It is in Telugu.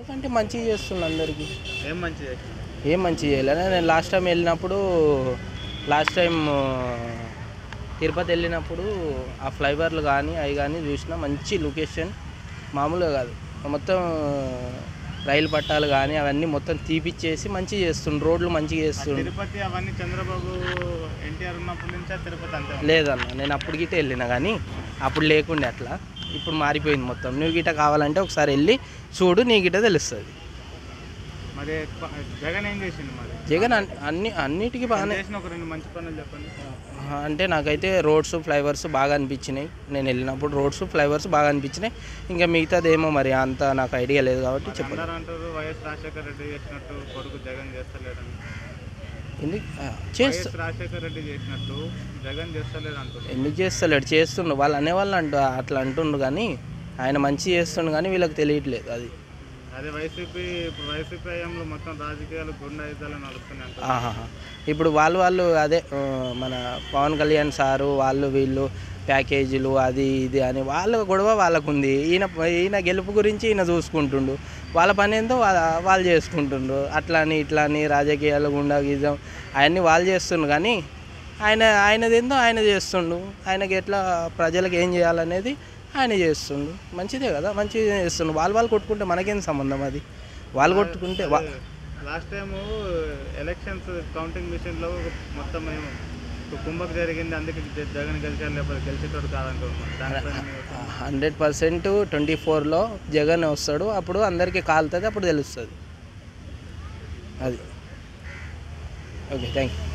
ఎందుకంటే మంచిగా చేస్తుండు అందరికీ ఏం మంచి చేసిండు ఏం మంచిగా చేయలేదు నేను లాస్ట్ టైం వెళ్ళినప్పుడు లాస్ట్ టైం తిరుపతి వెళ్ళినప్పుడు ఆ ఫ్లైఓవర్లు కానీ అవి కానీ చూసిన మంచి లొకేషన్ మామూలుగా కాదు మొత్తం రైలు పట్టాలు కానీ అవన్నీ మొత్తం తీపిచ్చేసి మంచిగా చేస్తుండు రోడ్లు మంచిగా చేస్తుండు తిరుపతి అవన్నీ చంద్రబాబు ఎన్టీఆర్ ఉన్నప్పటి నుంచే తిరుపతి అంతే ఉంది. లేదన్న నేను అప్పుడు గిట్ట వెళ్ళిన కానీ అప్పుడు లేకుండే అట్లా ఇప్పుడు మారిపోయింది మొత్తం నువ్వు గిట్ట కావాలంటే ఒకసారి వెళ్ళి చూడు నీ గిట్ట తెలుస్తుంది మరి ప- జగన్ ఏం చేసిండు మరి జగన్ అన్- అన్ని అన్నిటికీ ఆయన బాగానే చేసిన ఒక రెండు మంచి పనులు చెప్పండి అంటే నాకైతే రోడ్స్ ఫ్లైవర్స్ బాగా అనిపించినాయి నేను వెళ్ళినప్పుడు రోడ్స్ ఫ్లైవర్స్ బాగా అనిపించినాయి ఇంకా మిగతాదేమో మరి అంత నాకు ఐడియా లేదు కాబట్టి మరి చెప్పండి అందరూ అంటారు వైఎస్ రాజశేఖర రెడ్డి చేసినట్టు కొడుకు జగన్ చేస్తలేడని ఎందుకు ఆ, చేస్తా వైఎస్ రాజశేఖర రెడ్డి చేసినట్టు జగన్ చేస్తలేడు అంటారు ఎందుకు చేస్తలేడు చేస్తుండు వాళ్ళు అనేవాళ్ళు అంటూ అట్లా అంటుండు కానీ ఆయన మంచి చేస్తుండు కానీ వీళ్ళకి తెలియట్లేదు అది అదే వైసీపీ ఇప్పుడు వైసీపీ హయాంలో మొత్తం రాజకీయాలు గుండాయుధాలు నడుస్తున్నాయి అంటారు ఆహాహా. ఇప్పుడు వాళ్ళు వాళ్ళు అదే ఆ, మన పవన్ కళ్యాణ్ సారు వాళ్ళు వీళ్ళు ప్యాకేజీలు అది ఇది అని వాళ్ళ గొడవ వాళ్ళకు ఉంది ఈయన ఈయన గెలుపు గురించి ఈయన చూసుకుంటుండు వాళ్ళ పని ఏందో వాళ్ళ వాళ్ళు చేసుకుంటుండ్రు అట్లా అని ఇట్లా అని రాజకీయాలు గుండా గీజం అవన్నీ వాళ్ళు చేస్తుండ్రు కానీ ఆయన ఆయనది ఏందో ఆయన చేస్తుండు ఆయనకి ఎట్లా ప్రజలకు ఏం చేయాలనేది ఆయన చేస్తుండు మంచిదే కదా మంచిగా చేస్తుండు వాళ్ళు వాళ్ళు కొట్టుకుంటే మనకేం సంబంధం అది వాళ్ళు కొట్టుకుంటే వా లాస్ట్ టైం ఎలక్షన్స్ కౌంటింగ్ మిషన్లో మొత్తం మేము కుంభకు జరిగింది అందుకే జ- జగన్ గెలిచారు లేకపోతే గెలిచేటోడు కాదంటున్నాం దానిపైన మీ ఒపీనియన్? హండ్రెడ్ పర్సెంట్ ట్వంటీ ఫోర్లో జగన్ వస్తాడు అప్పుడు అందరికీ కాలుతుంది అప్పుడు తెలుస్తుంది అది ఓకే థ్యాంక్ యూ